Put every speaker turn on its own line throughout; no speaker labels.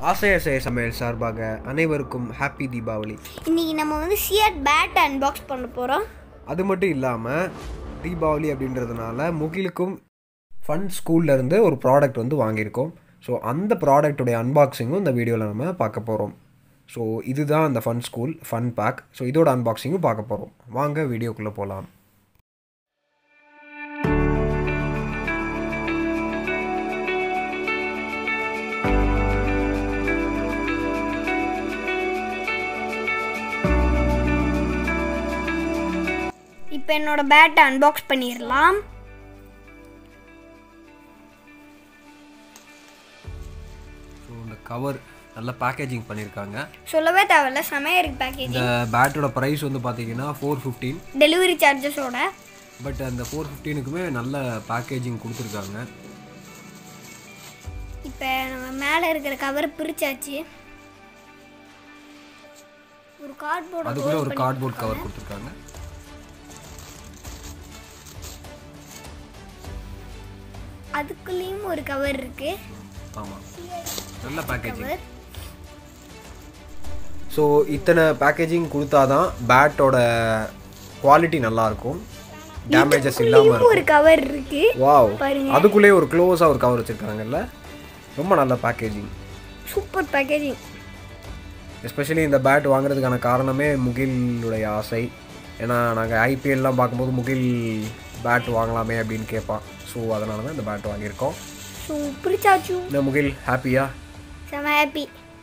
ஆசை ஆசை சமையல் சார்பாக அனைவருக்கும் ஹாப்பி தீபாவளி
இன்னைக்கு நம்ம வந்து சியட் பேட் அன்பாக்ஸ் பண்ண போகிறோம்
அது மட்டும் இல்லாமல் தீபாவளி அப்படின்றதுனால முகிலுக்கும் ஃபன் ஸ்கூல்லேருந்து ஒரு ப்ராடக்ட் வந்து வாங்கியிருக்கோம் ஸோ அந்த ப்ராடக்ட்டுடைய அன்பாக்சிங்கும் இந்த வீடியோவில் நம்ம பார்க்க போகிறோம் ஸோ இதுதான் அந்த fun school fun pack so இதோட அன்பாக்சிங்கும் பார்க்க போகிறோம் வாங்க வீடியோக்குள்ளே போகலாம்
இப்போ என்னோட பேட்டை அன்பாக்ஸ் பண்ணிடலாம்
ஸோ இந்த கவர் நல்ல பேக்கேஜிங் பண்ணியிருக்காங்க
சொல்லவே தேவையில்ல செமையாக இருக்கு பேக்கேஜ்
இந்த பேட்டோட ப்ரைஸ் வந்து பார்த்தீங்கன்னா ஃபோர் ஃபிஃப்டீன்
டெலிவரி சார்ஜஸோட
பட் அந்த ஃபோர் ஃபிஃப்டீனுக்குமே நல்ல பேக்கேஜிங் கொடுத்துருக்காங்க
இப்போ நம்ம மேலே இருக்கிற கவர் பிரிச்சாச்சு ஒரு கார்ட்போர்டு
அதுக்குள்ளே ஒரு கார்ட்போர்ட் கவர் கொடுத்துருக்காங்க
அதுக்குள்ளேயும் ஒரு கவர் இருக்கு
ஆமாம் நல்ல பேக்கேஜிங்
கவர்
ஸோ இத்தனை பேக்கேஜிங் கொடுத்தாதான் பேட்டோட குவாலிட்டி நல்லாயிருக்கும் டேமேஜஸ் இல்லாமல் இருக்கும்
ஒரு கவர் இருக்கு
வாவ்
பாருங்க.
அதுக்குள்ளேயே ஒரு க்ளோஸாக ஒரு கவர் வச்சுருக்காங்கல்ல ரொம்ப நல்ல பேக்கேஜிங்
சூப்பர் பேக்கேஜிங்
எஸ்பெஷலி இந்த பேட் வாங்குறதுக்கான காரணமே முகிலுடைய ஆசை ஏன்னா நாங்கள் ஐபிஎல்லாம் பார்க்கும்போது முகில் பேட் வாங்கலாமே அப்படின்னு கேட்பான் ஸோ அதனால தான் இந்த பேட் வாங்கியிருக்கோம்
ஸோ பிரிச்சாச்சு
இந்த முகில் ஹாப்பியா
செம ஹாப்பி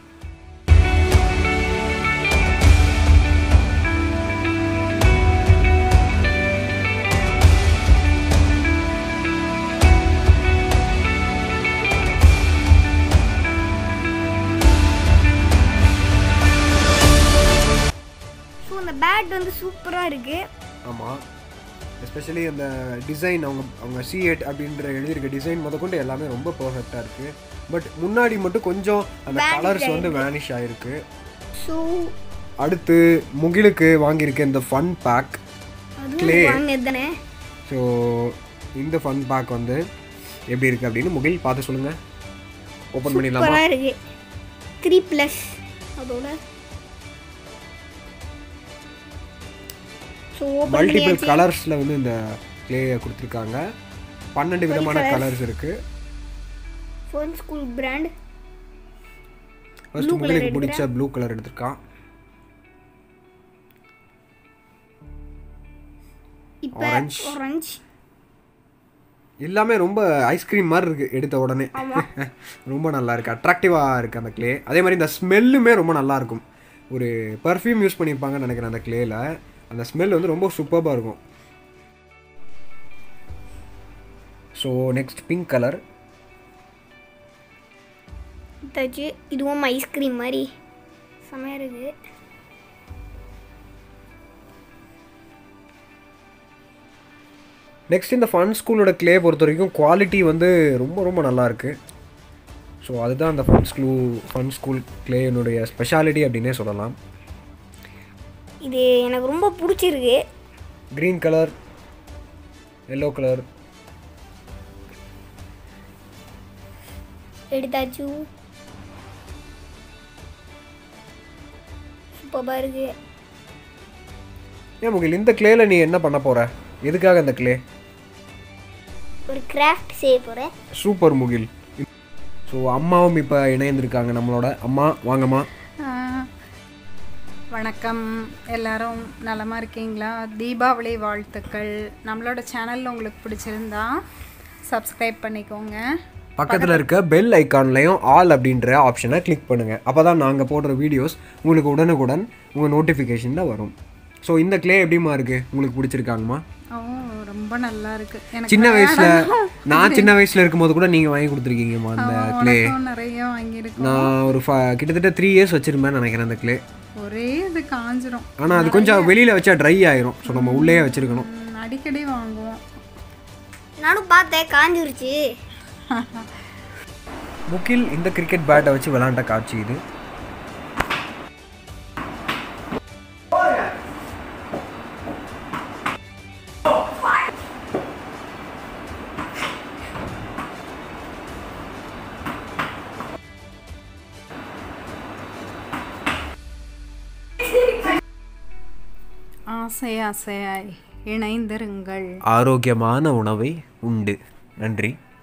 ஸோ அந்த பேட் வந்து சூப்பராக இருக்கு
ஆமாம் எஸ்பெஷலி அந்த டிசைன் அவங்க அவங்க சி எயிட் அப்படின்ற எழுதியிருக்க டிசைன் முதற்கொண்டு எல்லாமே ரொம்ப பர்ஃபெக்டாக இருக்குது பட் முன்னாடி மட்டும் கொஞ்சம் அந்த கலர்ஸ் வந்து வேனிஷ் ஆகிருக்கு
ஸோ
அடுத்து முகிலுக்கு வாங்கியிருக்க இந்த ஃபன் பேக்
அதுவும் வாங்கினது தானே
ஸோ இந்த ஃபன் பேக் வந்து எப்படி இருக்குது அப்படின்னு முகில் பார்த்து சொல்லுங்கள் ஓப்பன் பண்ணிடலாமா
சூப்பராக இருக்கு த்ரீ ப்ளஸ் அதோட ஸோ ஓப்பன்
மல்டிபிள் கலர்ஸில் வந்து இந்த கிளேயை கொடுத்துருக்காங்க பன்னெண்டு விதமான கலர்ஸ் இருக்குது
ஃபோன் ஸ்கூல் பிராண்ட்
ஃபர்ஸ்ட் முகிலுக்கு பிடிச்ச ப்ளூ கலர் எடுத்திருக்கான்
இப்போ
Orange.
ஆரஞ்ச்
எல்லாமே ரொம்ப ஐஸ்கிரீம் மாதிரி இருக்கு எடுத்த உடனே ரொம்ப நல்லா இருக்கு அட்ராக்டிவாக இருக்கு அந்த க்ளே அதே மாதிரி இந்த ஸ்மெல்லுமே ரொம்ப நல்லா இருக்கும் ஒரு பர்ஃப்யூம் யூஸ் பண்ணியிருப்பாங்கன்னு நினைக்கிறேன் அந்த க்ளேல அந்த ஸ்மெல் வந்து ரொம்ப சூப்பராக இருக்கும் ஸோ நெக்ஸ்ட் பிங்க் கலர்
தச்சு இதுவும் ஐஸ்கிரீம் மாதிரி செமையாக இருக்குது
நெக்ஸ்ட் இந்த ஃபன் ஸ்கூலோட க்ளே பொறுத்த வரைக்கும் குவாலிட்டி வந்து ரொம்ப ரொம்ப நல்லா இருக்கு ஸோ அதுதான் அந்த ஃபன் ஸ்கூ ஃபன் ஸ்கூல் க்ளேனுடைய ஸ்பெஷாலிட்டி அப்படின்னே சொல்லலாம்
இது எனக்கு ரொம்ப பிடிச்சிருக்கு
க்ரீன் கலர் எல்லோ கலர்
எடுத்தாச்சு சூப்பராக இருக்கு
ஏன் முகில் இந்த க்ளேல நீ என்ன பண்ண போற எதுக்காக இந்த க்ளே
ஒரு கிராஃப்ட் செய்ய போகிறேன்
சூப்பர் முகில் ஸோ அம்மாவும் இப்போ இணைந்திருக்காங்க நம்மளோட அம்மா வாங்கம்மா
ஆ, வணக்கம் எல்லாரும் நலமாக இருக்கீங்களா தீபாவளி வாழ்த்துக்கள் நம்மளோட சேனல் உங்களுக்கு பிடிச்சிருந்தா சப்ஸ்கிரைப் பண்ணிக்கோங்க
பக்கத்தில் இருக்க பெல் ஐக்கான்லையும் ஆல் அப்படின்ற ஆப்ஷனை கிளிக் பண்ணுங்கள் அப்போ தான் நாங்கள் போடுற வீடியோஸ் உங்களுக்கு உடனுக்குடன் உங்கள் நோட்டிஃபிகேஷனில் வரும் ஸோ இந்த க்ளே எப்படிம்மா இருக்குது உங்களுக்கு பிடிச்சிருக்காங்கம்மா
ஓ ரொம்ப நல்லா இருக்கு எனக்கு
சின்ன வயசில் நான் சின்ன வயசில் இருக்கும்போது கூட நீங்கள் வாங்கி கொடுத்துருக்கீங்கம்மா அந்த க்ளே
உனக்கும் நிறைய வாங்கியிருக்கோம்
நான் ஒரு ஃப கிட்டத்தட்ட த்ரீ இயர்ஸ் வச்சுருப்பேன் நினைக்கிறேன் அந்த க்ளே
ஒரே இது காஞ்சிரும்
ஆனால் அது கொஞ்சம் வெளியில் வச்சா ட்ரை ஆயிரும் ஸோ நம்ம உள்ளே வச்சுருக்கணும்
ம், அடிக்கடி வாங்குவோம்
நானும் பார்த்தேன் காஞ்சிருச்சு
முகில் இந்த கிரிக்கெட் பேட்டை வச்சு விளாண்ட காட்சி இது
ஆசை ஆசையாய் இணைந்திருங்கள்
ஆரோக்கியமான உணவை உண்டு நன்றி